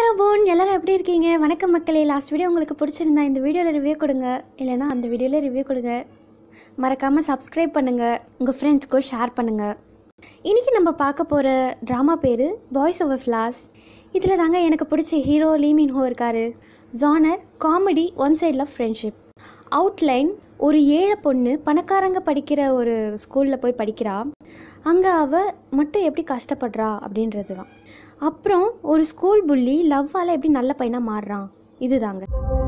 hello phone எல்லாரும் எப்படி இருக்கீங்க வணக்கம் மக்களே லாஸ்ட் வீடியோ உங்களுக்கு பிடிச்சிருந்தா இந்த வீடியோவில் ரிவ்யூ கொடுங்க இல்லைனா அந்த வீடியோவில் ரிவ்யூ கொடுங்க மறக்காமல் சப்ஸ்கிரைப் பண்ணுங்கள் உங்கள் ஃப்ரெண்ட்ஸ்க்கோ ஷேர் பண்ணுங்கள் இன்றைக்கி நம்ம பார்க்க போகிற ட்ராமா பேர் பாய்ஸ் ஓவர் ஃப்ளாஸ் இதில் தாங்க எனக்கு பிடிச்ச ஹீரோ லீமின் ஹோ இருக்கார் ஜானர் காமெடி ஒன் சைடில் ஃப்ரெண்ட்ஷிப் அவுட்லைன் ஒரு ஏழை பொண்ணு பணக்காரங்க படிக்கிற ஒரு ஸ்கூலில் போய் படிக்கிறா அங்கே அவ மட்டும் எப்படி கஷ்டப்படுறா அப்படின்றது தான் அப்புறம் ஒரு ஸ்கூல் புள்ளி லவ்வால் எப்படி நல்ல பையனாக மாறுறான் இதுதாங்க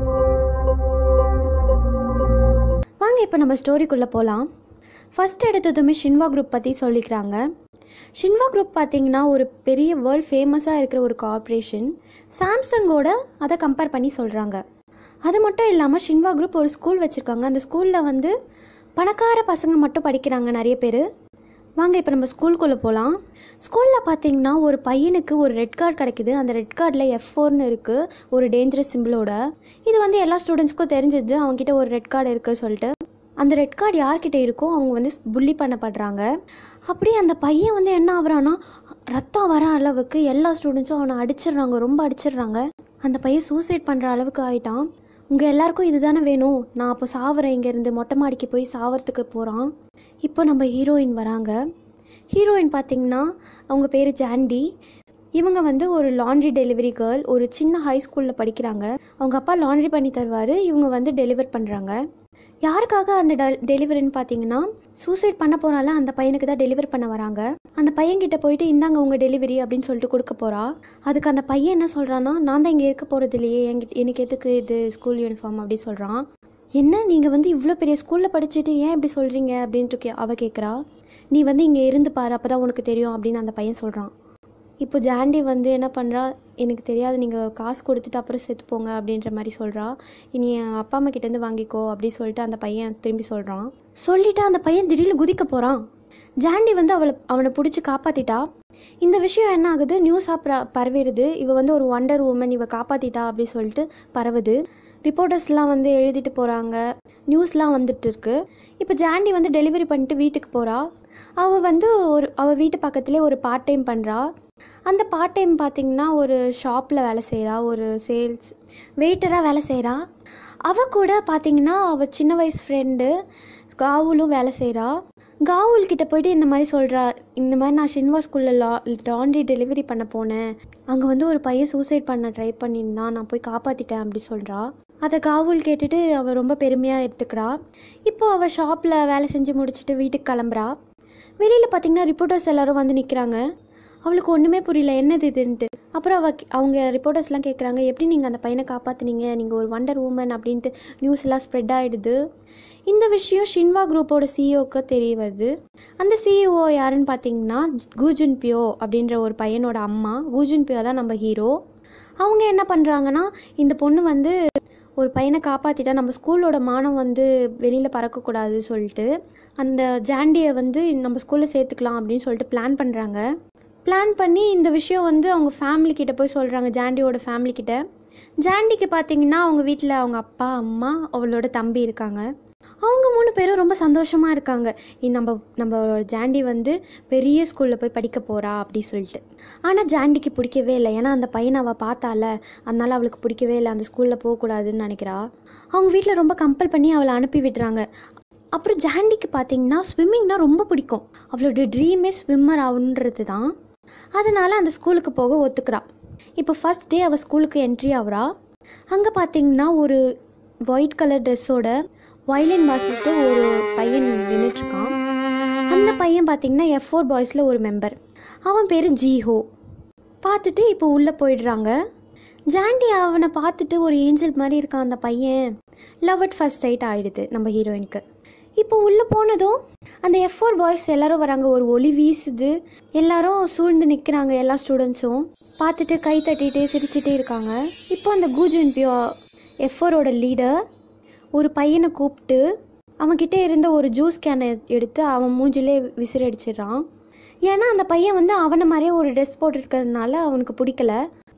வாங்க இப்போ நம்ம ஸ்டோரிக்குள்ளே போகலாம் ஃபஸ்ட் எடுத்ததுமே ஷின்வா குரூப் பற்றி சொல்லிக்கிறாங்க ஷின்வா குரூப் பார்த்தீங்கன்னா ஒரு பெரிய வேர்ல்ட் ஃபேமஸாக இருக்கிற ஒரு கார்ப்பரேஷன் சாம்சங்கோட அதை கம்பேர் பண்ணி சொல்கிறாங்க அது மட்டும் இல்லாமல் ஷின்வா குரூப் ஒரு ஸ்கூல் வச்சுருக்காங்க அந்த ஸ்கூலில் வந்து பணக்கார பசங்க மட்டும் படிக்கிறாங்க நிறைய பேர் வாங்க இப்போ நம்ம ஸ்கூலுக்குள்ளே போகலாம் ஸ்கூலில் பார்த்தீங்கன்னா ஒரு பையனுக்கு ஒரு ரெட் கார்டு கிடைக்குது அந்த ரெட் கார்டில் எஃப் ஃபோர்னு இருக்குது ஒரு டேஞ்சரஸ் சிம்பிளோட இது வந்து எல்லா ஸ்டூடெண்ட்ஸ்க்கும் தெரிஞ்சது அவங்ககிட்ட ஒரு ரெட் கார்டு இருக்குது சொல்லிட்டு அந்த ரெட் கார்டு யார்கிட்ட இருக்கோ அவங்க வந்து புள்ளி பண்ணப்படுறாங்க அப்படியே அந்த பையன் வந்து என்ன ஆகுறான்னா ரத்தம் வர அளவுக்கு எல்லா ஸ்டூடெண்ட்ஸும் அவனை அடிச்சிடுறாங்க ரொம்ப அடிச்சிடுறாங்க அந்த பையன் சூசைட் பண்ணுற அளவுக்கு ஆயிட்டான் உங்கள் எல்லாருக்கும் இதுதானே வேணும் நான் அப்போ சாவறேன் இங்கேருந்து மொட்டை மாடிக்கு போய் சாவறதுக்கு போகிறான் இப்போ நம்ம ஹீரோயின் வராங்க ஹீரோயின் பார்த்தீங்கன்னா அவங்க பேர் ஜாண்டி இவங்க வந்து ஒரு லாண்ட்ரி டெலிவரி கேர்ள் ஒரு சின்ன ஹை ஸ்கூலில் படிக்கிறாங்க அவங்க அப்பா லாண்ட்ரி பண்ணி தருவார் இவங்க வந்து டெலிவர் பண்ணுறாங்க யாருக்காக அந்த டெ டெலிவரின்னு பார்த்தீங்கன்னா சூசைட் பண்ண போனால அந்த பையனுக்கு தான் டெலிவர் பண்ண வராங்க அந்த பையன்கிட்ட போயிட்டு இந்தாங்க உங்கள் டெலிவரி அப்படின்னு சொல்லிட்டு கொடுக்க போகிறா அதுக்கு அந்த பையன் என்ன சொல்கிறான்னா நான் தான் இங்கே இருக்க போகிறது இல்லையே என்கிட்ட எனக்கு எதுக்கு இது ஸ்கூல் யூனிஃபார்ம் அப்படி சொல்கிறான் என்ன நீங்கள் வந்து இவ்வளோ பெரிய ஸ்கூலில் படிச்சுட்டு ஏன் இப்படி சொல்கிறீங்க அப்படின்ட்டு கே அவ கேட்குறா நீ வந்து இங்கே இருந்து பாரு அப்போ தான் உனக்கு தெரியும் அப்படின்னு அந்த பையன் சொல்கிறான் இப்போ ஜாண்டி வந்து என்ன பண்ணுறா எனக்கு தெரியாது நீங்கள் காசு கொடுத்துட்டு அப்புறம் செத்து போங்க அப்படின்ற மாதிரி சொல்கிறா இனி என் அப்பா அம்மா கிட்டேருந்து வாங்கிக்கோ அப்படின்னு சொல்லிட்டு அந்த பையன் திரும்பி சொல்கிறான் சொல்லிவிட்டு அந்த பையன் திடீர்னு குதிக்க போகிறான் ஜாண்டி வந்து அவளை அவனை பிடிச்சி காப்பாற்றிட்டா இந்த விஷயம் என்ன ஆகுது நியூஸாக பர பரவிடுது இவ வந்து ஒரு வண்டர் உமன் இவ காப்பாற்றிட்டா அப்படி சொல்லிட்டு பரவுது ரிப்போர்ட்டர்ஸ்லாம் வந்து எழுதிட்டு போகிறாங்க நியூஸ்லாம் வந்துட்டு இருக்கு இப்போ ஜாண்டி வந்து டெலிவரி பண்ணிட்டு வீட்டுக்கு போகிறா அவள் வந்து ஒரு அவள் வீட்டு பக்கத்துலேயே ஒரு பார்ட் டைம் பண்ணுறா அந்த பார்ட் டைம் பார்த்திங்கன்னா ஒரு ஷாப்பில் வேலை செய்கிறா ஒரு சேல்ஸ் வெயிட்டராக வேலை செய்கிறா அவள் கூட பார்த்திங்கன்னா அவள் சின்ன வயசு ஃப்ரெண்டு காவுலும் வேலை செய்கிறா காவுல் கிட்ட போயிட்டு இந்த மாதிரி சொல்கிறா இந்த மாதிரி நான் ஷின்வா ஸ்கூலில் லா லாண்ட்ரி டெலிவரி பண்ண போனேன் அங்கே வந்து ஒரு பையன் சூசைட் பண்ண ட்ரை பண்ணியிருந்தான் நான் போய் காப்பாற்றிட்டேன் அப்படி சொல்கிறா அதை காவுல் கேட்டுட்டு அவள் ரொம்ப பெருமையாக எடுத்துக்கிறா இப்போ அவள் ஷாப்பில் வேலை செஞ்சு முடிச்சுட்டு வீட்டுக்கு கிளம்புறா வெளியில் பார்த்தீங்கன்னா ரிப்போர்ட்டர்ஸ் எல்லாரும் வந்து நிற்கிறாங்க அவளுக்கு ஒன்றுமே புரியல என்னது இதுன்ட்டு அப்புறம் அவ அவங்க ரிப்போர்ட்டர்ஸ்லாம் கேட்குறாங்க எப்படி நீங்கள் அந்த பையனை காப்பாற்றுனீங்க நீங்கள் ஒரு வண்டர் உமன் அப்படின்ட்டு நியூஸ் எல்லாம் ஸ்ப்ரெட் ஆகிடுது இந்த விஷயம் ஷின்வா குரூப்போட சிஇஓக்கு தெரிய வருது அந்த சிஇஓ யாருன்னு பார்த்தீங்கன்னா கூஜுன் பியோ அப்படின்ற ஒரு பையனோட அம்மா கூஜுன் பியோ தான் நம்ம ஹீரோ அவங்க என்ன பண்ணுறாங்கன்னா இந்த பொண்ணு வந்து ஒரு பையனை காப்பாற்றிட்டா நம்ம ஸ்கூலோட மானம் வந்து வெளியில் பறக்கக்கூடாது சொல்லிட்டு அந்த ஜாண்டியை வந்து நம்ம ஸ்கூலில் சேர்த்துக்கலாம் அப்படின்னு சொல்லிட்டு பிளான் பண்ணுறாங்க பிளான் பண்ணி இந்த விஷயம் வந்து அவங்க ஃபேமிலி கிட்ட போய் சொல்கிறாங்க ஜாண்டியோட ஃபேமிலி கிட்ட ஜாண்டிக்கு பார்த்தீங்கன்னா அவங்க வீட்டில் அவங்க அப்பா அம்மா அவளோட தம்பி இருக்காங்க அவங்க மூணு பேரும் ரொம்ப சந்தோஷமாக இருக்காங்க இ- நம்ம நம்மளோட ஜாண்டி வந்து பெரிய ஸ்கூலில் போய் படிக்க போகிறா அப்படி சொல்லிட்டு ஆனால் ஜாண்டிக்கு பிடிக்கவே இல்லை ஏன்னா அந்த பையனை அவள் பார்த்தால அதனால அவளுக்கு பிடிக்கவே இல்லை அந்த ஸ்கூலில் போகக்கூடாதுன்னு நினைக்கிறா அவங்க வீட்டில் ரொம்ப கம்பல் பண்ணி அவளை அனுப்பி விடுறாங்க அப்புறம் ஜாண்டிக்கு பார்த்தீங்கன்னா ஸ்விம்மிங்னா ரொம்ப பிடிக்கும் அவளோட ட்ரீமே ஸ்விம்மர் ஆகணுன்றது தான் அதனால அந்த ஸ்கூலுக்கு போக ஒத்துக்கிறா இப்போ ஃபஸ்ட் டே அவள் ஸ்கூலுக்கு என்ட்ரி ஆகுறா அங்கே பார்த்தீங்கன்னா ஒரு ஒயிட் கலர் ட்ரெஸ்ஸோட வயலின் வாசிச்சுட்டு ஒரு பையன் நின்றுட்டுருக்கான் அந்த பையன் பார்த்தீங்கன்னா எஃப் ஃபோர் பாய்ஸில் ஒரு மெம்பர் அவன் பேர் ஜீஹோ பார்த்துட்டு இப்போ உள்ளே போயிடுறாங்க ஜாண்டி அவனை பார்த்துட்டு ஒரு ஏஞ்சல் மாதிரி இருக்கான் அந்த பையன் லவ் அட் ஃபர்ஸ்ட் சைட் ஆயிடுது நம்ம ஹீரோயினுக்கு இப்போ உள்ளே போனதும் அந்த எஃப் ஃபோர் பாய்ஸ் எல்லாரும் வராங்க ஒரு ஒளி வீசுது எல்லாரும் சூழ்ந்து நிற்கிறாங்க எல்லா ஸ்டூடெண்ட்ஸும் பார்த்துட்டு கை தட்டிட்டு சிரிச்சிட்டே இருக்காங்க இப்போ அந்த கூஜன் பியோ எஃப் ஃபோரோட லீடர் ஒரு பையனை கூப்பிட்டு அவன்கிட்ட இருந்த ஒரு ஜூஸ் கேனை எடுத்து அவன் மூஞ்சிலே விசிறடிச்சிடுறான் ஏன்னா அந்த பையன் வந்து அவனை மாதிரியே ஒரு ட்ரெஸ் போட்டிருக்கிறதுனால அவனுக்கு பிடிக்கல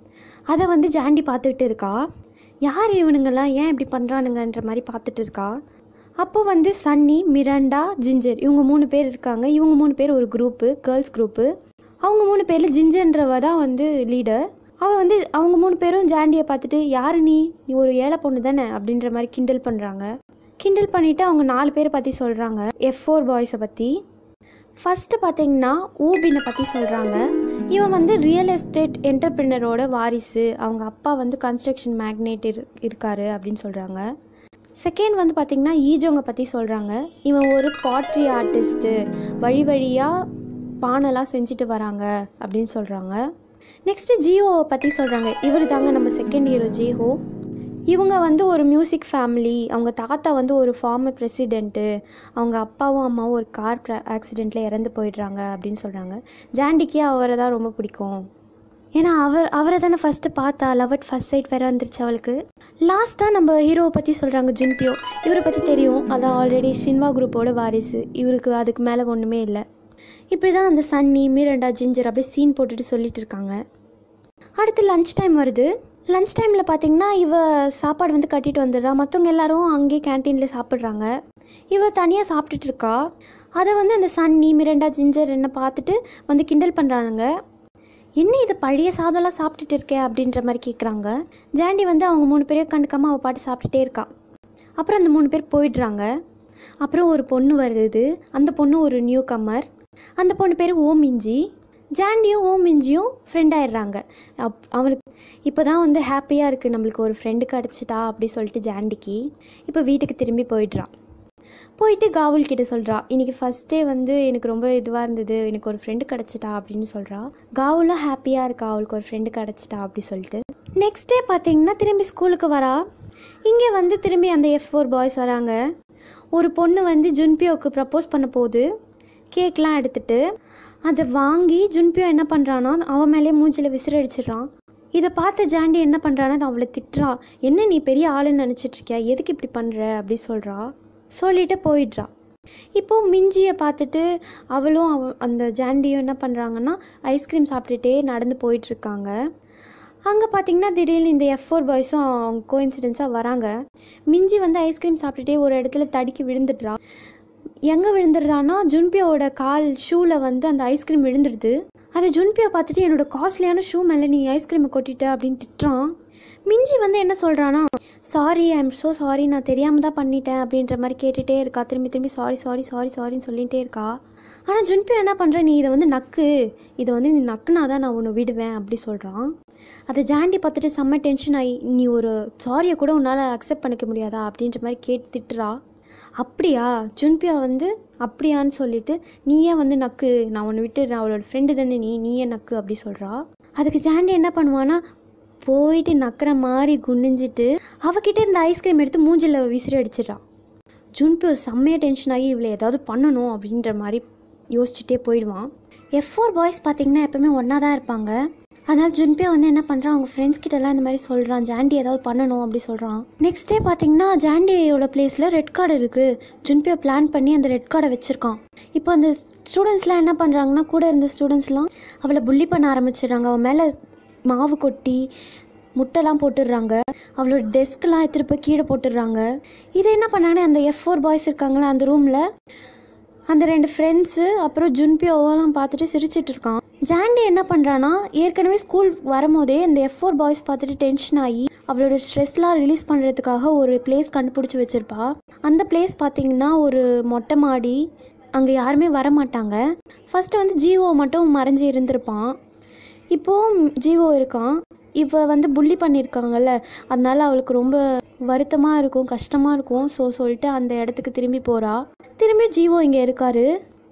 அதை வந்து ஜாண்டி பார்த்துக்கிட்டு இருக்கா யார் இவனுங்கெல்லாம் ஏன் இப்படி பண்ணுறானுங்கன்ற மாதிரி பார்த்துட்டு இருக்கா அப்போ வந்து சன்னி மிராண்டா ஜிஞ்சர் இவங்க மூணு பேர் இருக்காங்க இவங்க மூணு பேர் ஒரு குரூப்பு கேர்ள்ஸ் குரூப்பு அவங்க மூணு பேரில் ஜிஞ்சர்ன்றவ தான் வந்து லீடர் அவள் வந்து அவங்க மூணு பேரும் ஜாண்டியை பார்த்துட்டு யாரு நீ நீ ஒரு ஏழை பொண்ணு தானே அப்படின்ற மாதிரி கிண்டல் பண்ணுறாங்க கிண்டல் பண்ணிவிட்டு அவங்க நாலு பேரை பற்றி சொல்கிறாங்க எஃப் ஃபோர் பாய்ஸை பற்றி ஃபஸ்ட்டு பார்த்தீங்கன்னா ஊபினை பற்றி சொல்கிறாங்க இவன் வந்து ரியல் எஸ்டேட் என்டர்பிரினரோட வாரிசு அவங்க அப்பா வந்து கன்ஸ்ட்ரக்ஷன் மேக்னேட் இரு இருக்காரு அப்படின்னு சொல்கிறாங்க செகண்ட் வந்து பார்த்திங்கன்னா ஈஜோங்க பற்றி சொல்கிறாங்க இவன் ஒரு பாட்ரி ஆர்டிஸ்ட்டு வழி வழியாக பானைலாம் செஞ்சுட்டு வராங்க அப்படின்னு சொல்கிறாங்க நெக்ஸ்ட்டு ஜியோவை பற்றி சொல்கிறாங்க இவர் தாங்க நம்ம செகண்ட் ஹீரோ ஜிஹோ இவங்க வந்து ஒரு மியூசிக் ஃபேமிலி அவங்க தாத்தா வந்து ஒரு ஃபார்மர் பிரசிடெண்ட்டு அவங்க அப்பாவும் அம்மாவும் ஒரு கார் ஆக்சிடெண்ட்டில் இறந்து போயிடுறாங்க அப்படின்னு சொல்கிறாங்க ஜாண்டிக்கு அவரை தான் ரொம்ப பிடிக்கும் ஏன்னா அவர் அவரை தானே ஃபஸ்ட்டு பார்த்தா லவ் அட் ஃபஸ்ட் சைட் வேறு வந்துருச்சு அவளுக்கு லாஸ்ட்டாக நம்ம ஹீரோவை பற்றி சொல்கிறாங்க ஜுன்பியோ இவரை பற்றி தெரியும் அதான் ஆல்ரெடி ஷின்வா குரூப்போட வாரிசு இவருக்கு அதுக்கு மேலே ஒன்றுமே இல்லை இப்படி தான் அந்த சன்னி மீரண்டா ஜிஞ்சர் அப்படியே சீன் போட்டுட்டு சொல்லிட்டு இருக்காங்க அடுத்து லஞ்ச் டைம் வருது லஞ்ச் டைமில் பார்த்தீங்கன்னா இவ சாப்பாடு வந்து கட்டிட்டு வந்துடுறா மற்றவங்க எல்லாரும் அங்கேயே கேன்டீனில் சாப்பிட்றாங்க இவ தனியாக சாப்பிட்டுட்டு இருக்கா அதை வந்து அந்த சன்னி மிரண்டா ஜிஞ்சர் என்ன பார்த்துட்டு வந்து கிண்டல் பண்ணுறானுங்க என்ன இது பழைய சாதம்லாம் சாப்பிட்டுட்டு இருக்கே அப்படின்ற மாதிரி கேட்குறாங்க ஜாண்டி வந்து அவங்க மூணு பேரையும் கண்டுக்காமல் அவள் பாட்டு சாப்பிட்டுட்டே இருக்கா அப்புறம் அந்த மூணு பேர் போயிடுறாங்க அப்புறம் ஒரு பொண்ணு வருது அந்த பொண்ணு ஒரு நியூ கம்மர் அந்த பொண்ணு பேர் ஓமிஞ்சி ஜாண்டியும் ஓமிஞ்சியும் ஃப்ரெண்ட் ஆயிடுறாங்க அப் அவனுக்கு இப்போ தான் வந்து ஹாப்பியாக இருக்குது நம்மளுக்கு ஒரு ஃப்ரெண்டு கிடச்சிட்டா அப்படி சொல்லிட்டு ஜாண்டிக்கு இப்போ வீட்டுக்கு திரும்பி போயிடுறான் போயிட்டு காவுல் கிட்ட சொல்கிறா இன்றைக்கி ஃபஸ்ட் டே வந்து எனக்கு ரொம்ப இதுவாக இருந்தது எனக்கு ஒரு ஃப்ரெண்டு கிடச்சிட்டா அப்படின்னு சொல்கிறா காவுலும் ஹாப்பியாக இருக்கா அவளுக்கு ஒரு ஃப்ரெண்டு கிடச்சிட்டா அப்படி சொல்லிட்டு நெக்ஸ்ட் டே பார்த்தீங்கன்னா திரும்பி ஸ்கூலுக்கு வரா இங்கே வந்து திரும்பி அந்த எஃப் ஃபோர் பாய்ஸ் வராங்க ஒரு பொண்ணு வந்து ஜுன்பியோவுக்கு ப்ரப்போஸ் பண்ண போகுது கேக்லாம் எடுத்துட்டு அதை வாங்கி ஜுன்பியோ என்ன பண்ணுறான்னா அவன் மேலேயே மூஞ்சில் விசிறடிச்சிடுறான் இதை பார்த்த ஜாண்டி என்ன பண்ணுறான்னா அவளை திட்டுறா என்ன நீ பெரிய ஆளுன்னு நினச்சிட்டு இருக்கியா எதுக்கு இப்படி பண்ணுற அப்படி சொல்கிறா சொல்லிட்டு போயிடுறா இப்போது மிஞ்சியை பார்த்துட்டு அவளும் அவ அந்த ஜாண்டியும் என்ன பண்ணுறாங்கன்னா ஐஸ்கிரீம் சாப்பிட்டுட்டே நடந்து போயிட்டுருக்காங்க அங்கே பார்த்தீங்கன்னா திடீர்னு இந்த எஃப் ஃபோர் பாய்ஸும் அவங்க கோஇன்சிடென்ஸாக வராங்க மிஞ்சி வந்து ஐஸ்கிரீம் சாப்பிட்டுட்டே ஒரு இடத்துல தடுக்கி விழுந்துடுறா எங்கே விழுந்துடுறான்னா ஜுன்பியோட கால் ஷூவில் வந்து அந்த ஐஸ்கிரீம் விழுந்துடுது அதை ஜுன்பியோ பார்த்துட்டு என்னோட காஸ்ட்லியான ஷூ மேலே நீ ஐஸ்கிரீமை கொட்டிட்ட அப்படின்னு திட்டுறான் மிஞ்சி வந்து என்ன சொல்கிறானா sorry I am so sorry நான் தெரியாமல் தான் பண்ணிட்டேன் அப்படின்ற மாதிரி கேட்டுகிட்டே இருக்கா திரும்பி திரும்பி சாரி சாரி சாரி சாரின்னு சொல்லிகிட்டே இருக்கா ஆனால் ஜுன்பியோ என்ன பண்ணுற நீ இதை வந்து நக்கு இதை வந்து நீ நக்குனா தான் நான் உன்னை விடுவேன் அப்படி சொல்கிறான் அதை ஜாண்டி பார்த்துட்டு செம்ம டென்ஷன் ஆகி நீ ஒரு சாரியை கூட உன்னால் அக்செப்ட் பண்ணிக்க முடியாதா அப்படின்ற மாதிரி கேட்டு திட்டுறா அப்படியா ஜுன்பியா வந்து அப்படியான்னு சொல்லிட்டு நீயே வந்து நக்கு நான் உன்னை விட்டு நான் அவளோட ஃப்ரெண்டு தானே நீ நீயே நக்கு அப்படி சொல்கிறா அதுக்கு ஜாண்டி என்ன பண்ணுவான்னா போயிட்டு நக்கிற மாதிரி குனிஞ்சிட்டு அவகிட்ட இருந்த ஐஸ்கிரீம் எடுத்து மூஞ்சில் விசிறி அடிச்சிடுறா ஜுன்பியோ செம்மையாக டென்ஷன் ஆகி இவளை ஏதாவது பண்ணணும் அப்படின்ற மாதிரி யோசிச்சுட்டே போயிடுவான் எஃப் ஃபோர் பாய்ஸ் பார்த்தீங்கன்னா எப்பவுமே ஒன்றா தான் இருப்பாங்க அதனால் ஜுன்பியா வந்து என்ன பண்ணுறான் அவங்க ஃப்ரெண்ட்ஸ் கிட்டலாம் இந்த மாதிரி சொல்கிறான் ஜாண்டி ஏதாவது பண்ணணும் அப்படி சொல்கிறான் நெக்ஸ்ட் டே பார்த்தீங்கன்னா ஜாண்டியோட பிளேஸில் ரெட் கார்டு இருக்குது ஜுன்பியா பிளான் பண்ணி அந்த ரெட் கார்டை வச்சுருக்கான் இப்போ அந்த ஸ்டூடெண்ட்ஸ்லாம் என்ன பண்ணுறாங்கன்னா கூட இருந்த ஸ்டூடெண்ட்ஸ்லாம் அவளை புள்ளி பண்ண ஆரம்பிச்சிடுறாங்க அவன் மேலே மாவு கொட்டி முட்டைலாம் போட்டுடுறாங்க அவளோட டெஸ்க்லாம் எடுத்துகிட்டு போய் கீழே போட்டுடுறாங்க இதை என்ன பண்ணாங்கன்னா அந்த எஃப் ஃபோர் பாய்ஸ் இருக்காங்களா அந்த ரூமில் அந்த ரெண்டு ஃப்ரெண்ட்ஸு அப்புறம் ஜுன்பியோவெல்லாம் பார்த்துட்டு சிரிச்சிட்டு இருக்கான் ஜாண்டி என்ன பண்ணுறான்னா ஏற்கனவே ஸ்கூல் வரும்போதே அந்த எஃப் ஃபோர் பாய்ஸ் பார்த்துட்டு டென்ஷன் ஆகி அவளோட ஸ்ட்ரெஸ்லாம் ரிலீஸ் பண்ணுறதுக்காக ஒரு பிளேஸ் கண்டுபிடிச்சி வச்சுருப்பா அந்த பிளேஸ் பார்த்தீங்கன்னா ஒரு மொட்டை மாடி அங்கே யாருமே வர மாட்டாங்க ஃபஸ்ட்டு வந்து ஜிஓ மட்டும் மறைஞ்சு இருந்திருப்பான் இப்போது ஜிஓ இருக்கான் இப்போ வந்து புள்ளி பண்ணியிருக்காங்கல்ல அதனால அவளுக்கு ரொம்ப வருத்தமாக இருக்கும் கஷ்டமாக இருக்கும் ஸோ சொல்லிட்டு அந்த இடத்துக்கு திரும்பி போகிறா திரும்பி ஜீவோ இங்கே இருக்காரு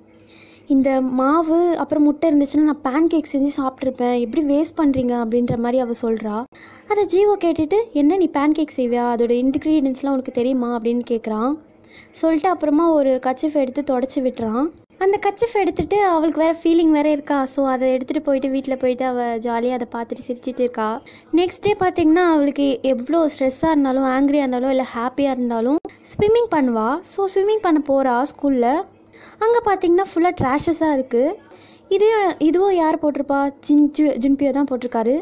இந்த மாவு அப்புறம் முட்டை இருந்துச்சுன்னா நான் பேன் கேக் செஞ்சு சாப்பிட்ருப்பேன் எப்படி வேஸ்ட் பண்ணுறீங்க அப்படின்ற மாதிரி அவள் சொல்கிறா அதை ஜீவோ கேட்டுட்டு என்ன நீ பேன் கேக் செய்வியா அதோட இன்க்ரீடியன்ஸ்லாம் உனக்கு தெரியுமா அப்படின்னு கேட்குறான் சொல்லிட்டு அப்புறமா ஒரு கச்சிஃப் எடுத்து தொடச்சி விட்டுறான் அந்த கச்சிஃப் எடுத்துட்டு அவளுக்கு வேற ஃபீலிங் வேற இருக்கா ஸோ அதை எடுத்துகிட்டு போயிட்டு வீட்டில் போயிட்டு அவள் ஜாலியாக அதை பார்த்துட்டு சிரிச்சிட்டு இருக்கா நெக்ஸ்ட் டே பார்த்தீங்கன்னா அவளுக்கு எவ்வளோ ஸ்ட்ரெஸ்ஸாக இருந்தாலும் ஆங்க்ரியாக இருந்தாலும் இல்லை ஹாப்பியாக இருந்தாலும் ஸ்விம்மிங் பண்ணுவா ஸோ ஸ்விம்மிங் பண்ண போகிறா ஸ்கூலில் அங்கே பார்த்தீங்கன்னா ஃபுல்லாக ட்ராஷஸாக இருக்குது இதே இதுவும் யார் போட்டிருப்பா ஜின்ஜு ஜுன்பியோ தான் போட்டிருக்காரு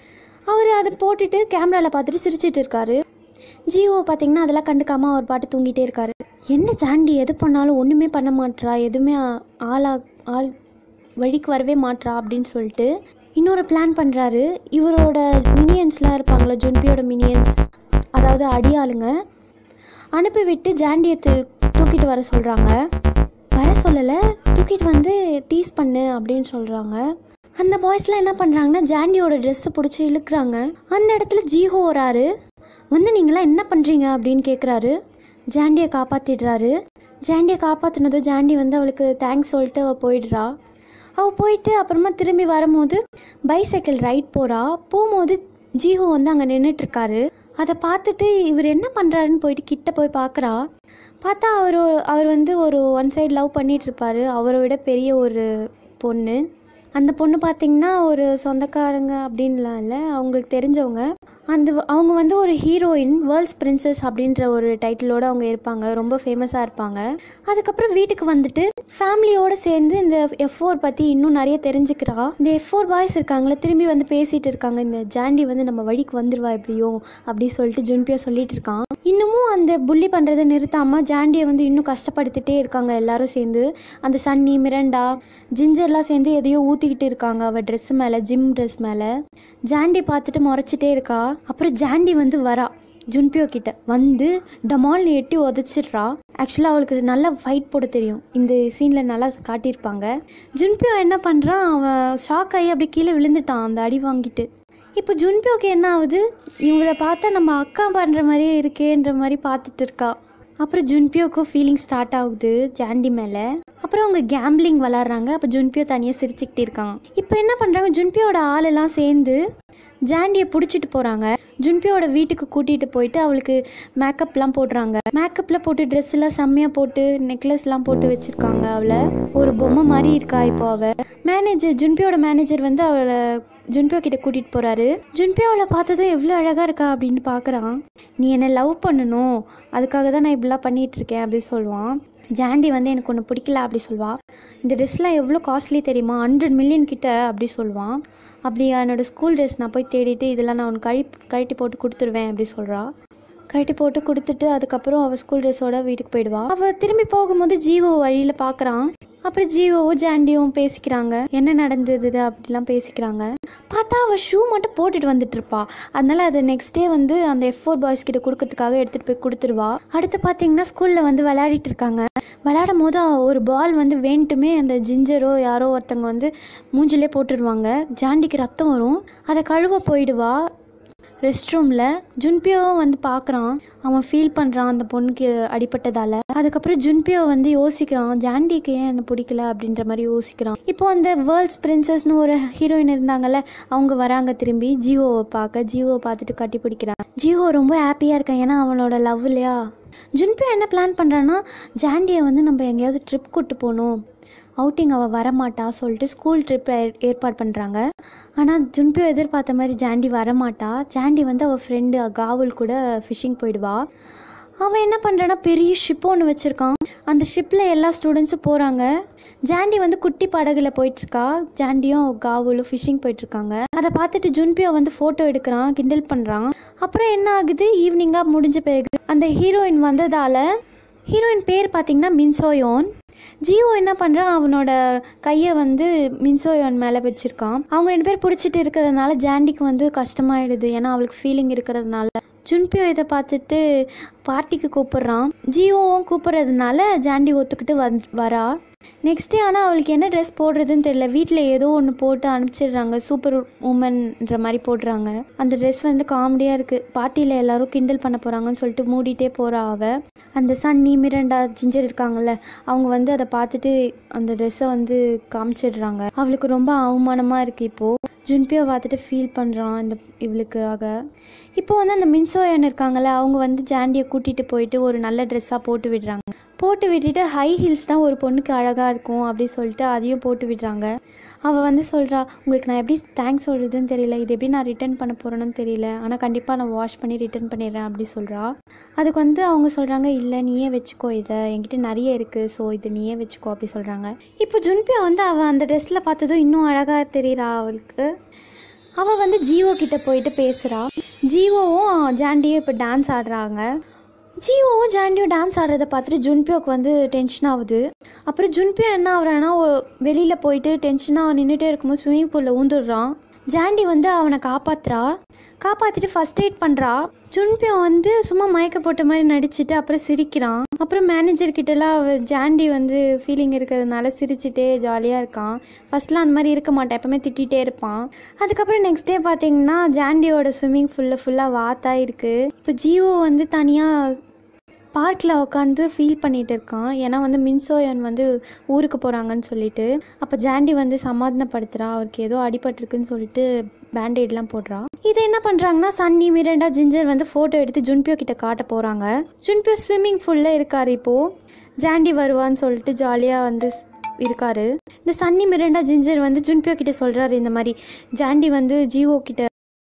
அவர் அதை போட்டுட்டு கேமராவில் பார்த்துட்டு சிரிச்சிட்டு இருக்காரு ஜியோ பார்த்தீங்கன்னா அதெல்லாம் கண்டுக்காமல் அவர் பாட்டு தூங்கிட்டே இருக்காரு என்ன ஜாண்டி எது பண்ணாலும் ஒன்றுமே பண்ண மாட்றா எதுவுமே ஆளா ஆள் வழிக்கு வரவே மாட்றா அப்படின்னு சொல்லிட்டு இன்னொரு பிளான் பண்ணுறாரு இவரோட மினியன்ஸ்லாம் இருப்பாங்களே ஜுன்பியோட மினியன்ஸ் அதாவது அடியாளுங்க அனுப்பி விட்டு ஜாண்டியை தூ- தூக்கிட்டு வர சொல்கிறாங்க வர சொல்லலை தூக்கிட்டு வந்து டீஸ் பண்ணு அப்படின்னு சொல்கிறாங்க அந்த பாய்ஸ்லாம் என்ன பண்ணுறாங்கன்னா ஜாண்டியோட ட்ரெஸ்ஸை பிடிச்சி இழுக்கிறாங்க அந்த இடத்துல ஜீஹோ வராரு வந்து நீங்களாம் என்ன பண்ணுறீங்க அப்படின்னு கேட்குறாரு ஜாண்டியை காப்பாற்றிடுறாரு ஜாண்டியை காப்பாற்றினதும் ஜாண்டி வந்து அவளுக்கு தேங்க்ஸ் சொல்லிட்டு அவள் போயிடுறா அவள் போயிட்டு அப்புறமா திரும்பி வரும்போது பைசைக்கிள் ரைட் போகிறா போகும்போது ஜீஹோ வந்து அங்கே நின்றுட்டுருக்காரு அதை பார்த்துட்டு இவர் என்ன பண்ணுறாருன்னு போயிட்டு கிட்ட போய் பார்க்குறா பார்த்தா அவர் அவர் வந்து ஒரு ஒன் சைடு லவ் பண்ணிட்டு இருப்பாரு அவரை விட பெரிய ஒரு பொண்ணு அந்த பொண்ணு பார்த்தீங்கன்னா ஒரு சொந்தக்காரங்க அப்படின்லாம் இல்லை அவங்களுக்கு தெரிஞ்சவங்க அந்த அவங்க வந்து ஒரு ஹீரோயின் வேர்ல்ட்ஸ் பிரின்சஸ் அப்படின்ற ஒரு டைட்டிலோடு அவங்க இருப்பாங்க ரொம்ப ஃபேமஸாக இருப்பாங்க அதுக்கப்புறம் வீட்டுக்கு வந்துட்டு ஃபேமிலியோடு சேர்ந்து இந்த எஃப் ஃபோர் பற்றி இன்னும் நிறைய தெரிஞ்சுக்கிறா இந்த எஃப் ஃபோர் பாய்ஸ் இருக்காங்களே திரும்பி வந்து பேசிகிட்டு இருக்காங்க இந்த ஜாண்டி வந்து நம்ம வழிக்கு வந்துருவா எப்படியோ அப்படி சொல்லிட்டு ஜுன்பியா சொல்லிட்டு இருக்கான் இன்னமும் அந்த புள்ளி பண்ணுறதை நிறுத்தாமல் ஜாண்டியை வந்து இன்னும் கஷ்டப்படுத்திட்டே இருக்காங்க எல்லாரும் சேர்ந்து அந்த சன்னி மிரண்டா ஜிஞ்சர்லாம் சேர்ந்து எதையோ ஊற்றிக்கிட்டு இருக்காங்க அவள் ட்ரெஸ் மேலே ஜிம் ட்ரெஸ் மேலே ஜாண்டி பார்த்துட்டு முறைச்சிட்டே இருக்கா அப்புறம் ஜாண்டி வந்து வரா ஜுன்பியோ கிட்ட வந்து டமால்னு எட்டி உதச்சிட்றா ஆக்சுவலாக அவளுக்கு நல்லா ஃபைட் போட தெரியும் இந்த சீனில் நல்லா காட்டியிருப்பாங்க ஜுன்பியோ என்ன பண்ணுறான் அவன் ஷாக் ஆகி அப்படியே கீழே விழுந்துட்டான் அந்த அடி வாங்கிட்டு இப்போ ஜுன்பியோக்கு என்ன ஆகுது இவங்கள பார்த்தா நம்ம அக்கா பண்ணுற மாதிரியே இருக்கேன்ற மாதிரி பார்த்துட்டு இருக்கா அப்புறம் ஜுன்பியோக்கும் ஃபீலிங் ஸ்டார்ட் ஆகுது ஜாண்டி மேலே அப்புறம் அவங்க கேம்பிளிங் விளாட்றாங்க அப்போ ஜுன்பியோ தனியாக சிரிச்சுக்கிட்டு இருக்கான் இப்போ என்ன பண்ணுறாங்க ஜுன்பியோட ஆளெல்லாம் சேர்ந்து ஜாண்டியை பிடிச்சிட்டு போகிறாங்க ஜுன்பியோட வீட்டுக்கு கூட்டிகிட்டு போயிட்டு அவளுக்கு மேக்கப்லாம் போடுறாங்க மேக்கப்பில் போட்டு ட்ரெஸ் எல்லாம் செம்மையாக போட்டு நெக்லஸ்லாம் போட்டு வச்சுருக்காங்க அவளை ஒரு பொம்மை மாதிரி இருக்கா இப்போ அவள் மேனேஜர் ஜுன்பியோட மேனேஜர் வந்து அவளை ஜுன்பியோ கிட்ட கூட்டிகிட்டு போகிறாரு ஜுன்பியோ அவளை பார்த்ததும் எவ்வளோ அழகாக இருக்கா அப்படின்னு பார்க்குறான் நீ என்னை லவ் பண்ணணும் அதுக்காக தான் நான் இப்படிலாம் பண்ணிகிட்டு இருக்கேன் அப்படின்னு சொல்லுவான் ஜாண்டி வந்து எனக்கு ஒன்று பிடிக்கல அப்படி சொல்வா இந்த ட்ரெஸ்லாம் எவ்வளோ காஸ்ட்லி தெரியுமா ஹண்ட்ரட் மில்லியன் கிட்ட அப்படி சொல்லுவான் அப்படி என்னோட ஸ்கூல் ட்ரெஸ் நான் போய் தேடிட்டு இதெல்லாம் நான் உனக்கு கழி கழட்டி போட்டு கொடுத்துருவேன் அப்படி சொல்கிறா கழட்டி போட்டு கொடுத்துட்டு அதுக்கப்புறம் அவள் ஸ்கூல் ட்ரெஸ்ஸோட வீட்டுக்கு போயிடுவா அவள் திரும்பி போகும்போது ஜீவோ வழியில் பார்க்குறான் அப்புறம் ஜீவோவும் ஜாண்டியும் பேசிக்கிறாங்க என்ன நடந்தது அப்படிலாம் பேசிக்கிறாங்க பார்த்தா அவள் ஷூ மட்டும் போட்டுட்டு வந்துட்டு இருப்பா அதனால அதை நெக்ஸ்ட் டே வந்து அந்த எஃப் ஃபோர் பாய்ஸ் கிட்ட கொடுக்கறதுக்காக எடுத்துகிட்டு போய் கொடுத்துருவா அடுத்து பார்த்தீங்கன்னா ஸ்கூலில் வந்து விளையாடிட்டு இருக்காங்க விளையாடும் போது அவ ஒரு பால் வந்து வேண்டுமே அந்த ஜிஞ்சரோ யாரோ ஒருத்தங்க வந்து மூஞ்சிலே போட்டுருவாங்க ஜாண்டிக்கு ரத்தம் வரும் அதை கழுவ போயிடுவா ரெஸ்ட் ரூமில் ஜுன்பியோவும் வந்து பார்க்குறான் அவன் ஃபீல் பண்ணுறான் அந்த பொண்ணுக்கு அடிபட்டதால் அதுக்கப்புறம் ஜுன்பியோ வந்து யோசிக்கிறான் ஜாண்டிக்கு ஏன் என்ன பிடிக்கல அப்படின்ற மாதிரி யோசிக்கிறான் இப்போ அந்த வேர்ல்ட்ஸ் பிரின்சஸ்னு ஒரு ஹீரோயின் இருந்தாங்கல்ல அவங்க வராங்க திரும்பி ஜீவோவை பார்க்க ஜீவோவை பார்த்துட்டு கட்டி பிடிக்கிறான் ஜீவோ ரொம்ப ஹாப்பியாக இருக்கான் ஏன்னா அவனோட லவ் இல்லையா ஜுன்பியோ என்ன பிளான் பண்ணுறான்னா ஜாண்டியை வந்து நம்ம எங்கேயாவது ட்ரிப் கூட்டு போகணும் அவுட்டிங் அவள் வரமாட்டா சொல்லிட்டு ஸ்கூல் ட்ரிப் ஏற்பாடு பண்ணுறாங்க ஆனால் ஜுன்பியோ எதிர்பார்த்த மாதிரி ஜாண்டி வரமாட்டா ஜாண்டி வந்து அவள் ஃப்ரெண்டு காவல் கூட ஃபிஷிங் போயிடுவா அவன் என்ன பண்ணுறான்னா பெரிய ஷிப் ஒன்று வச்சுருக்கான் அந்த ஷிப்பில் எல்லா ஸ்டூடெண்ட்ஸும் போகிறாங்க ஜாண்டி வந்து குட்டி படகுல போயிட்டுருக்கா ஜாண்டியும் காவலும் ஃபிஷிங் போயிட்டுருக்காங்க அதை பார்த்துட்டு ஜுன்பியோ வந்து ஃபோட்டோ எடுக்கிறான் கிண்டல் பண்ணுறான் அப்புறம் என்ன ஆகுது ஈவினிங்காக முடிஞ்ச பிறகு அந்த ஹீரோயின் வந்ததால் ஹீரோயின் பேர் பார்த்தீங்கன்னா மின்சோயோன் ஜீவோ என்ன பண்ணுறான் அவனோட கையை வந்து மின்சோயோன் மேலே வச்சுருக்கான் அவங்க ரெண்டு பேர் பிடிச்சிட்டு இருக்கிறதுனால ஜாண்டிக்கு வந்து கஷ்டமாயிடுது ஏன்னா அவளுக்கு ஃபீலிங் இருக்கிறதுனால ஜுன்பியோ இதை பார்த்துட்டு பார்ட்டிக்கு கூப்பிட்றான் ஜீவோவும் கூப்பிட்றதுனால ஜாண்டி ஒத்துக்கிட்டு வந் வரா நெக்ஸ்ட் டே ஆனால் அவளுக்கு என்ன ட்ரெஸ் போடுறதுன்னு தெரியல வீட்டில் ஏதோ ஒன்று போட்டு அனுப்பிச்சிடுறாங்க சூப்பர் உமன்ன்ற மாதிரி போடுறாங்க அந்த ட்ரெஸ் வந்து காமெடியாக இருக்குது பார்ட்டியில் எல்லாரும் கிண்டல் பண்ண போகிறாங்கன்னு சொல்லிட்டு மூடிட்டே போகிறா அவள் அந்த சன்னி மிரண்டா ஜிஞ்சர் இருக்காங்கல்ல அவங்க வந்து அதை பார்த்துட்டு அந்த ட்ரெஸ்ஸை வந்து காமிச்சிடுறாங்க அவளுக்கு ரொம்ப அவமானமாக இருக்குது இப்போது ஜுன்பியோ பார்த்துட்டு ஃபீல் பண்ணுறான் இந்த இவளுக்காக இப்போ வந்து அந்த மின்சோயன் இருக்காங்கல்ல அவங்க வந்து ஜாண்டியை கூட்டிகிட்டு போயிட்டு ஒரு நல்ல ட்ரெஸ்ஸாக போட்டு விடுறாங்க போட்டு விட்டுட்டு ஹை ஹீல்ஸ் தான் ஒரு பொண்ணுக்கு அழகாக இருக்கும் அப்படி சொல்லிட்டு அதையும் போட்டு விடுறாங்க அவள் வந்து சொல்கிறா உங்களுக்கு நான் எப்படி தேங்க்ஸ் சொல்கிறதுன்னு தெரியல இது எப்படி நான் ரிட்டர்ன் பண்ண போகிறேன்னு தெரியல ஆனால் கண்டிப்பாக நான் வாஷ் பண்ணி ரிட்டர்ன் பண்ணிடுறேன் அப்படி சொல்கிறா அதுக்கு வந்து அவங்க சொல்கிறாங்க இல்லை நீயே வச்சுக்கோ இதை என்கிட்ட நிறைய இருக்குது ஸோ இதை நீயே வச்சுக்கோ அப்படி சொல்கிறாங்க இப்போ ஜுன்பியா வந்து அவள் அந்த ட்ரெஸ்ஸில் பார்த்ததும் இன்னும் அழகாக தெரியுறா அவளுக்கு அவள் வந்து ஜீவோ கிட்ட போயிட்டு பேசுகிறா ஜீவோவும் ஜாண்டியும் இப்போ டான்ஸ் ஆடுறாங்க ஜீவோவும் ஜாண்டியும் டான்ஸ் ஆடுறத பார்த்துட்டு ஜுன்பியோக்கு வந்து டென்ஷன் ஆகுது அப்புறம் ஜுன்பியோ என்ன ஆகுறான்னா வெளியில் போயிட்டு டென்ஷனாக நின்றுட்டே இருக்கும்போது ஸ்விம்மிங் பூலில் ஊந்துடுறான் ஜாண்டி வந்து அவனை காப்பாத்துறா காப்பாற்றிட்டு ஃபர்ஸ்ட் எய்ட் பண்ணுறா ஜுன்பியோ வந்து சும்மா மயக்க போட்ட மாதிரி நடிச்சிட்டு அப்புறம் சிரிக்கிறான் அப்புறம் மேனேஜர் கிட்டலாம் அவ ஜாண்டி வந்து ஃபீலிங் இருக்கிறதுனால சிரிச்சிட்டே ஜாலியாக இருக்கான் ஃபர்ஸ்ட்லாம் அந்த மாதிரி இருக்க மாட்டான் எப்பவுமே திட்டிகிட்டே இருப்பான் அதுக்கப்புறம் நெக்ஸ்ட் டே பார்த்தீங்கன்னா ஜாண்டியோட ஸ்விம்மிங் ஃபுல்லாக ஃபுல்லாக வாத்தா இருக்குது இப்போ ஜீவோ வந்து தனியாக பார்க்கில் உட்காந்து ஃபீல் பண்ணிட்டு இருக்கான் ஏன்னா வந்து மின்சோயன் வந்து ஊருக்கு போகிறாங்கன்னு சொல்லிட்டு அப்போ ஜாண்டி வந்து சமாதானப்படுத்துகிறா அவருக்கு ஏதோ அடிபட்டிருக்குன்னு சொல்லிட்டு பேண்டேட்லாம் போடுறா இது என்ன பண்ணுறாங்கன்னா சன்னி மிரண்டா ஜிஞ்சர் வந்து ஃபோட்டோ எடுத்து ஜுன்பியோ கிட்ட காட்ட போகிறாங்க ஜுன்பியோ ஸ்விம்மிங் ஃபுல்லில் இருக்கார் இப்போது ஜாண்டி வருவான்னு சொல்லிட்டு ஜாலியாக வந்து ஸ்- இருக்காரு இந்த சன்னி மிரண்டா ஜிஞ்சர் வந்து ஜுன்பியோ கிட்ட சொல்கிறாரு இந்த மாதிரி ஜாண்டி வந்து ஜீவோ கிட்ட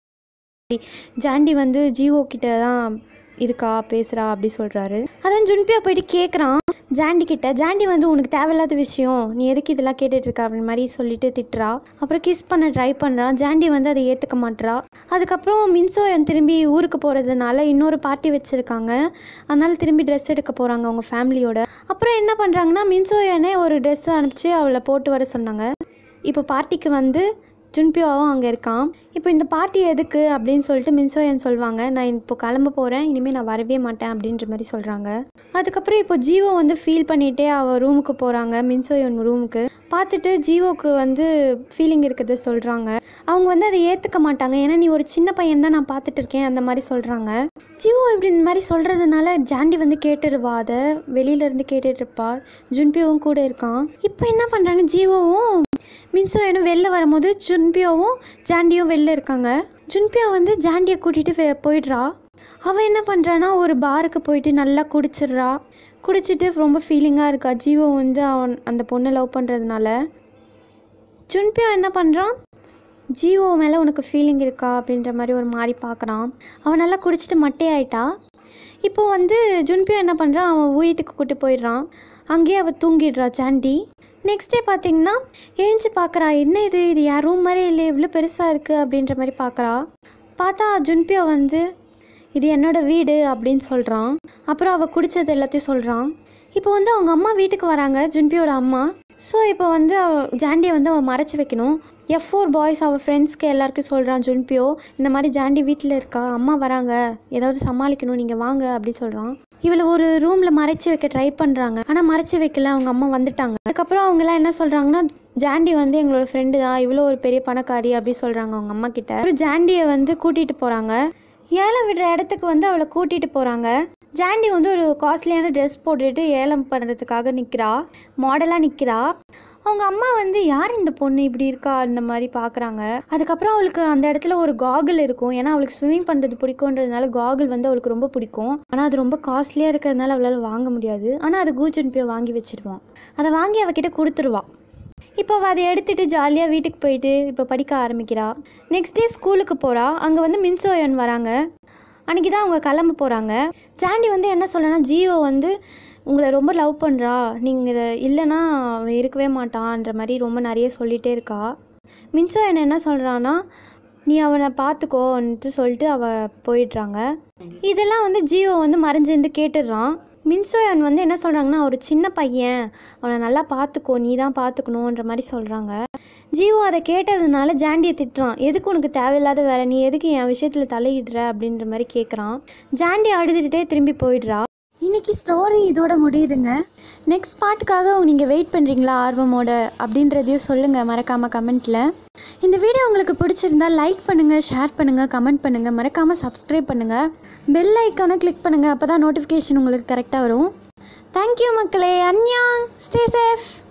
ஜாண்டி வந்து ஜீவோ கிட்ட தான் இருக்கா பேசுகிறா அப்படி சொல்கிறாரு அதான் ஜுன்பியா போயிட்டு கேட்குறான் ஜாண்டி கிட்ட ஜாண்டி வந்து உனக்கு தேவையில்லாத விஷயம் நீ எதுக்கு இதெல்லாம் கேட்டுட்டு இருக்க அப்படி மாதிரி சொல்லிட்டு திட்டுறா அப்புறம் கிஸ் பண்ண ட்ரை பண்ணுறான் ஜாண்டி வந்து அதை ஏற்றுக்க மாட்றா அதுக்கப்புறம் மின்சோயன் திரும்பி ஊருக்கு போகிறதுனால இன்னொரு பார்ட்டி வச்சுருக்காங்க அதனால திரும்பி ட்ரெஸ் எடுக்க போகிறாங்க அவங்க ஃபேமிலியோட அப்புறம் என்ன பண்ணுறாங்கன்னா மின்சோயனே ஒரு ட்ரெஸ் அனுப்பிச்சு அவளை போட்டு வர சொன்னாங்க இப்போ பார்ட்டிக்கு வந்து ஜுன்பியோவும் அங்கே இருக்கான் இப்போ இந்த பார்ட்டி எதுக்கு அப்படின்னு சொல்லிட்டு மின்சோயன் சொல்லுவாங்க நான் இப்போ கிளம்ப போகிறேன் இனிமேல் நான் வரவே மாட்டேன் அப்படின்ற மாதிரி சொல்கிறாங்க அதுக்கப்புறம் இப்போ ஜீவோ வந்து ஃபீல் பண்ணிகிட்டே அவள் ரூமுக்கு போகிறாங்க மின்சோயன் ரூமுக்கு பார்த்துட்டு ஜீவோக்கு வந்து ஃபீலிங் இருக்கிறத சொல்கிறாங்க அவங்க வந்து அதை ஏற்றுக்க மாட்டாங்க ஏன்னா நீ ஒரு சின்ன பையன் தான் நான் பார்த்துட்டு இருக்கேன் அந்த மாதிரி சொல்கிறாங்க ஜீவோ இப்படி இந்த மாதிரி சொல்கிறதுனால ஜாண்டி வந்து கேட்டுருவா அதை வெளியிலேருந்து கேட்டுட்டு இருப்பா ஜுன்பியோவும் கூட இருக்கான் இப்போ என்ன பண்ணுறாங்க ஜீவோவும் மின்சோயனும் வெளில வரும்போது ஜுன்பியோவும் ஜாண்டியும் வெளில இருக்காங்க ஜுன்பியோ வந்து ஜாண்டியை கூட்டிகிட்டு வெ போயிடுறா அவள் என்ன பண்ணுறான்னா ஒரு பாருக்கு போயிட்டு நல்லா குடிச்சிடுறா குடிச்சிட்டு ரொம்ப ஃபீலிங்காக இருக்கா ஜீவோ வந்து அவன் அந்த பொண்ணை லவ் பண்ணுறதுனால ஜுன்பியோ என்ன பண்ணுறான் ஜீவோ மேலே உனக்கு ஃபீலிங் இருக்கா அப்படின்ற மாதிரி ஒரு மாதிரி பார்க்குறான் அவன் நல்லா குடிச்சிட்டு மட்டையாயிட்டா இப்போ வந்து ஜுன்பியோ என்ன பண்ணுறான் அவன் வீட்டுக்கு கூட்டி போயிடுறான் அங்கேயே அவள் தூங்கிடுறா சாண்டி நெக்ஸ்ட் டே பார்த்தீங்கன்னா எழுந்து பார்க்குறா என்ன இது இது என் ரூம் மாதிரி இல்லை இவ்வளோ பெருசாக இருக்குது அப்படின்ற மாதிரி பார்க்குறா பார்த்தா ஜுன்பியோ வந்து இது என்னோட வீடு அப்படின்னு சொல்கிறான் அப்புறம் அவள் குடித்தது எல்லாத்தையும் சொல்கிறான் இப்போ வந்து அவங்க அம்மா வீட்டுக்கு வராங்க ஜுன்பியோட அம்மா ஸோ இப்போ வந்து அவ ஜாண்டியை வந்து அவள் மறைச்சி வைக்கணும் எஃப் ஃபோர் பாய்ஸ் அவள் ஃப்ரெண்ட்ஸ்க்கு எல்லாருக்கும் சொல்கிறான் ஜுன்பியோ இந்த மாதிரி ஜாண்டி வீட்டில் இருக்கா அம்மா வராங்க ஏதாவது சமாளிக்கணும் நீங்கள் வாங்க அப்படி சொல்கிறான் இவளை ஒரு ரூமில் மறைச்சி வைக்க ட்ரை பண்ணுறாங்க ஆனால் மறைச்சி வைக்கல அவங்க அம்மா வந்துட்டாங்க அதுக்கப்புறம் அவங்கெல்லாம் என்ன சொல்கிறாங்கன்னா ஜாண்டி வந்து எங்களோட ஃப்ரெண்டு தான் இவ்வளோ ஒரு பெரிய பணக்காரி அப்படி சொல்கிறாங்க அவங்க அம்மா கிட்ட அப்புறம் ஜாண்டியை வந்து கூட்டிகிட்டு போகிறாங்க ஏலம் விடுற இடத்துக்கு வந்து அவளை கூட்டிகிட்டு போகிறாங்க ஜாண்டி வந்து ஒரு காஸ்ட்லியான ட்ரெஸ் போட்டுட்டு ஏலம் பண்ணுறதுக்காக நிற்கிறா மாடலாக நிற்கிறா அவங்க அம்மா வந்து யார் இந்த பொண்ணு இப்படி இருக்கா அந்த மாதிரி பார்க்குறாங்க அதுக்கப்புறம் அவளுக்கு அந்த இடத்துல ஒரு காகுல் இருக்கும் ஏன்னா அவளுக்கு ஸ்விம்மிங் பண்ணுறது பிடிக்குன்றதுனால காகுல் வந்து அவளுக்கு ரொம்ப பிடிக்கும் ஆனால் அது ரொம்ப காஸ்ட்லியாக இருக்கிறதுனால அவளால் வாங்க முடியாது ஆனால் அது கூச்சன் போய் வாங்கி வச்சிடுவான் அதை வாங்கி அவகிட்ட கொடுத்துருவா இப்போ அவள் அதை எடுத்துகிட்டு ஜாலியாக வீட்டுக்கு போயிட்டு இப்போ படிக்க ஆரம்பிக்கிறா நெக்ஸ்ட் டே ஸ்கூலுக்கு போகிறா அங்கே வந்து மின்சோயன் வராங்க அன்றைக்கி தான் அவங்க கிளம்ப போகிறாங்க ஜாண்டி வந்து என்ன சொல்லனா ஜியோ வந்து உங்களை ரொம்ப லவ் பண்ணுறா நீங்கள் இல்லைன்னா அவன் இருக்கவே மாட்டான்ற மாதிரி ரொம்ப நிறைய சொல்லிகிட்டே இருக்கா மின்சோயன் என்ன சொல்கிறான்னா நீ அவனை பார்த்துக்கோன்ட்டு சொல்லிட்டு அவள் போயிடுறாங்க இதெல்லாம் வந்து ஜியோ வந்து மறைஞ்சிருந்து கேட்டுடுறான் மின்சோயன் வந்து என்ன சொல்கிறாங்கன்னா ஒரு சின்ன பையன் அவனை நல்லா பார்த்துக்கோ நீ தான் பார்த்துக்கணுன்ற மாதிரி சொல்கிறாங்க ஜீவோ அதை கேட்டதுனால ஜாண்டியை திட்டுறான் எதுக்கு உனக்கு தேவையில்லாத வேலை நீ எதுக்கு என் விஷயத்தில் தலையிடுற அப்படின்ற மாதிரி கேட்குறான் ஜாண்டி அழுதுகிட்டே திரும்பி போயிடுறா இன்னைக்கு ஸ்டோரி இதோட முடியுதுங்க நெக்ஸ்ட் பார்ட்டுக்காக நீங்கள் வெயிட் பண்ணுறீங்களா ஆர்வமோட அப்படின்றதையும் சொல்லுங்கள் மறக்காமல் கமெண்ட்டில் இந்த வீடியோ உங்களுக்கு பிடிச்சிருந்தா லைக் பண்ணுங்கள் ஷேர் பண்ணுங்கள் கமெண்ட் பண்ணுங்கள் மறக்காமல் சப்ஸ்கிரைப் பண்ணுங்கள் பெல் ஐக்கானை கிளிக் பண்ணுங்கள் அப்போ தான் நோட்டிஃபிகேஷன் உங்களுக்கு கரெக்டாக வரும் தேங்க்யூ மக்களே அன்யாங் ஸ்டே சேஃப்